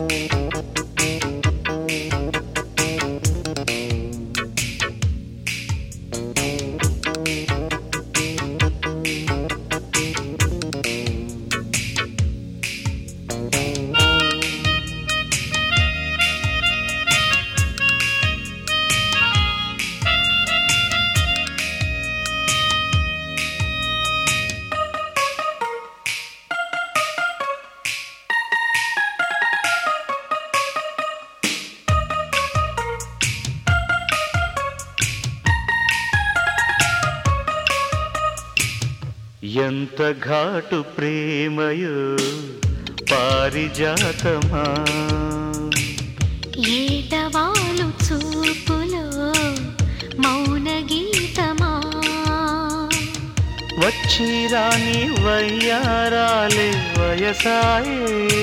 ఎంత ఘాటు ప్రేమయో పారిజాతమా ఏటవాలు చూపులో మౌన గీతమా వచ్చి రాని వయ్యారాలే వయసాయే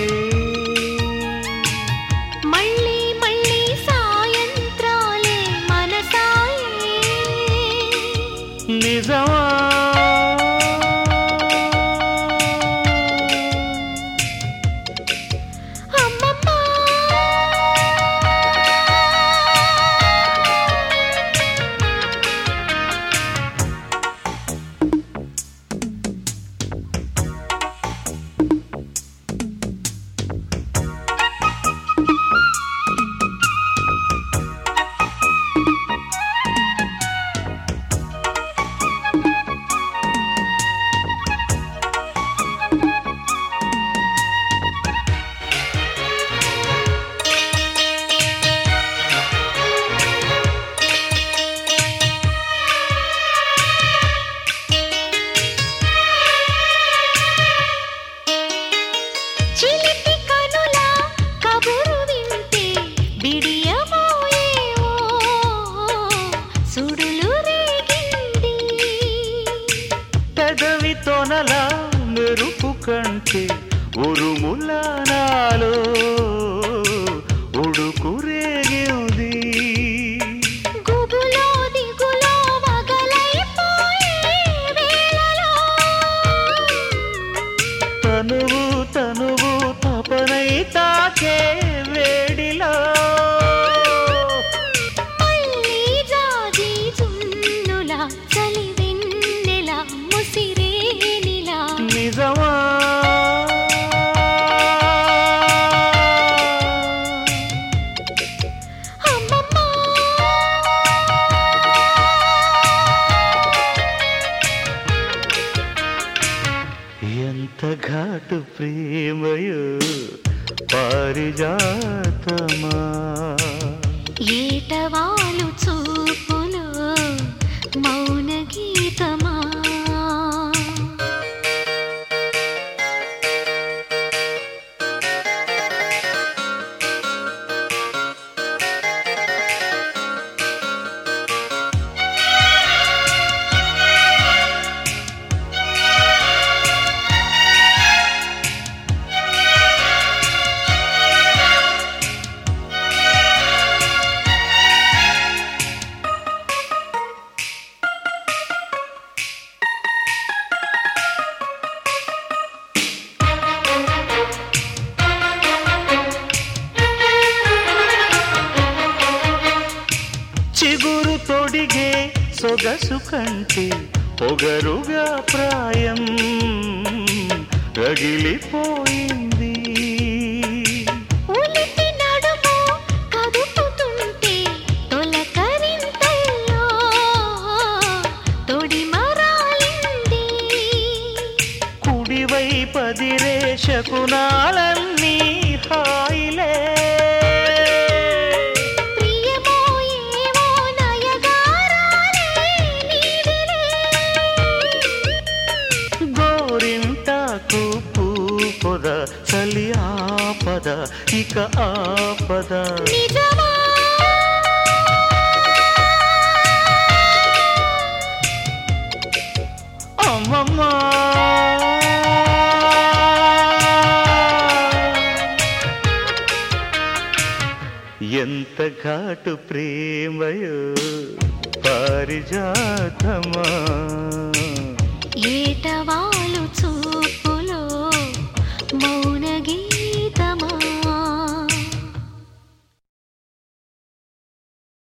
మళ్ళీ మళ్ళీ సాయంత్రాలే మనసాయే నిజమా అమ్మమ్మా చిలిపి కనుల కబురు వింటే బిడియమోయేవో సుడులు రేగింది పెదవి తొనల మెరుపు కంటే ఉరుముల నాలో ఉడుకు రేగింది గుబులో దిగులో వగలైపోయే వేళలో తనువు తనువు తపనై తాకే వేడిలో మళ్ళీ జాజి చున్నుల చలి వెన్నెల ముసిరేనిలా నిజమా అమ్మమ్మా ఎంత ఘాటు ప్రేమయో పారిజాతమా ఏటవాలు చూపులో మౌన గీతమా చిగురు తొడిగే సొగసు కంటే పొగరుగా ప్రాయం రగిలిపోయింది ఉలిపి నడుము కదుపుతుంటే తొలకరింతల్లో తొడిమరాలింది కుడివై పదిరే శకునాలన్నీ హాయిలే ప్రియమో ఏమో నయగారాలే నీవిలే గోరింటాకు పూపొద చలి ఆపద ఇక ఆపద నిజమా అమ్మమ్మా ఎంత ఘాటు ప్రేమయో పారిజాతమా